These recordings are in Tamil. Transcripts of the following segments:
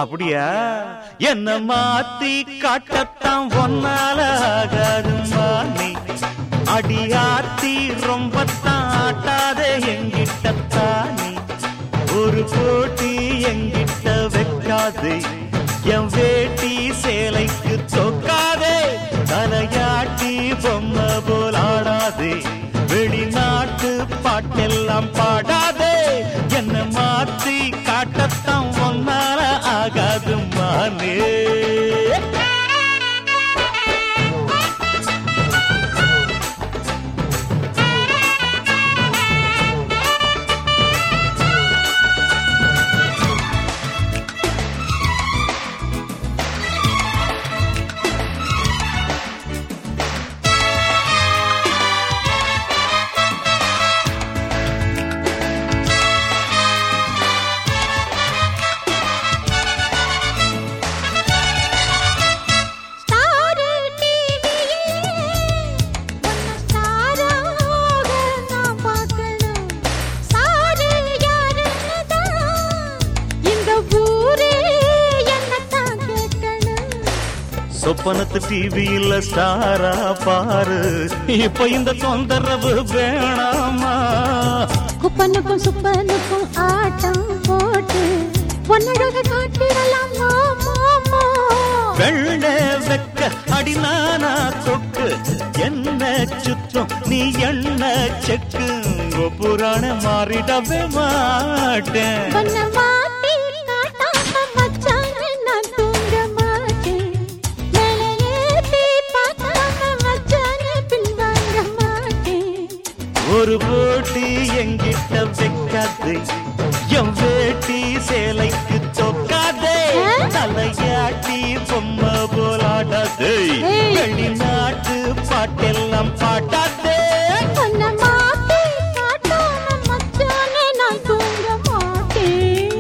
அப்படியா என்ன மாத்தி காட்டத்தான் ஒன்னால ஆகாதுமா நீ அடியாத்தி ரொம்ப ஆட்டாதே எங்கிட்டத்தானே ஒரு போட்டி எங்கிட்ட வைக்காதே என் வேட்டி சேலைக்கு தொக்காதே தலையாட்டி பொம்மை போல் ஆடாதே வெளிநாட்டு பாட்டெல்லாம் பாடாதே என்ன மாத்தி காட்டத்தான் ஒன்னால ஆகாது மானே ஸ்டார் டிவியிலே உன்னை ஸ்டாராக நான் பார்க்கணும் ஸ்டார் யாருன்னு தான் இந்த ஊரே என்னத்தான் கேட்கணும் சொப்பனத்து டிவியில ஸ்டாரா பாரு இப்ப இந்த தொந்தரவு வேணாமா குப்பனுக்கும் சுப்பனுக்கும் ஆட்டம் போட்டு பொன்னழக காட்டிடலாம் மாமா வெள்ள வெக்க அடினானா தொக்கு என்ன சுத்தம் நீ என்ன செக்கு புராண மாறிடவே மாட்டேன் பொன்ன மாத்தி காட்டாம மச்சானே நான் தூங்க மாட்டேன் மேலே ஏத்தி பார்க்காம மச்சானே பின்வாங்க மாட்டேன் ஒரு போட்டி எங்கிட்ட வைக்காதே என் வேட்டி சேலைக்கு தொக்காதே தலையாட்டி பொம்மை போலாடாதே ஏய். வெளிநாட்டு பாட்டெல்லாம் பாட்டாதே பொன்ன மாத்தி காட்டாம மச்சானே நான் தூங்க மாட்டேன்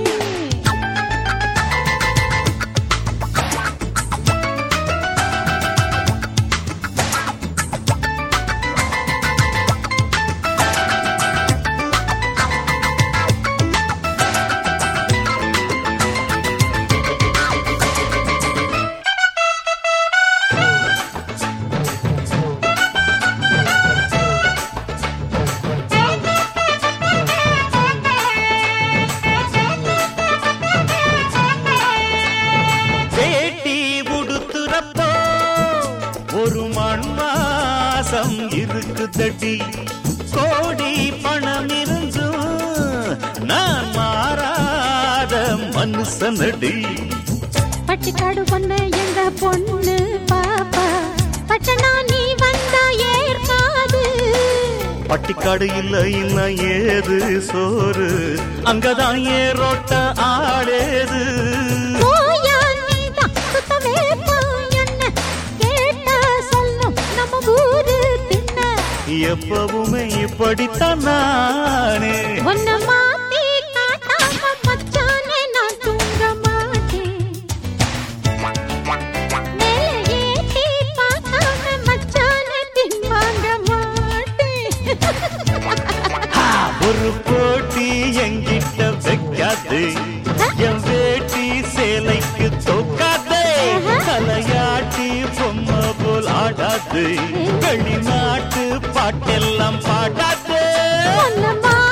வேட்டி உடுத்துறப்போ ஒரு மண் மாசம் இருக்குதடி கோடி பணம் இருந்தும் நான் மாறாத மனுஷனடி பட்டிக்காடு பொண்ணு எங்க பொண்ணு பாப்பா பட்டனா நீ வந்தா ஏற்காது பட்டிக்காடு இல்ல இல்ல ஏது சோறு அங்கதான் ஏரோட்ட ஆடேது போயா நீதான் சுத்தமே போயொன்னு கேட்டா சொல்லும் நம்ம ஊரு தின்ன எப்பவுமே இப்படித்தான் நானே ஒன்ன மாத்தி காட்டாம மச்சானே நான் தூங்க மாட்டேன் மேலே ஏத்தி பார்க்காம மச்சானே பின்வாங்க மாட்டேன் ஆ, ஒரு போட்டி எங்கிட்ட வைக்காது என் வேட்டி சேலைக்கு தோக்காதே தலையாட்டி பொம்மை போல் ஆடாது வெளிநாட்டு பாட்டெல்லாம் பாடாதே ஒன்ன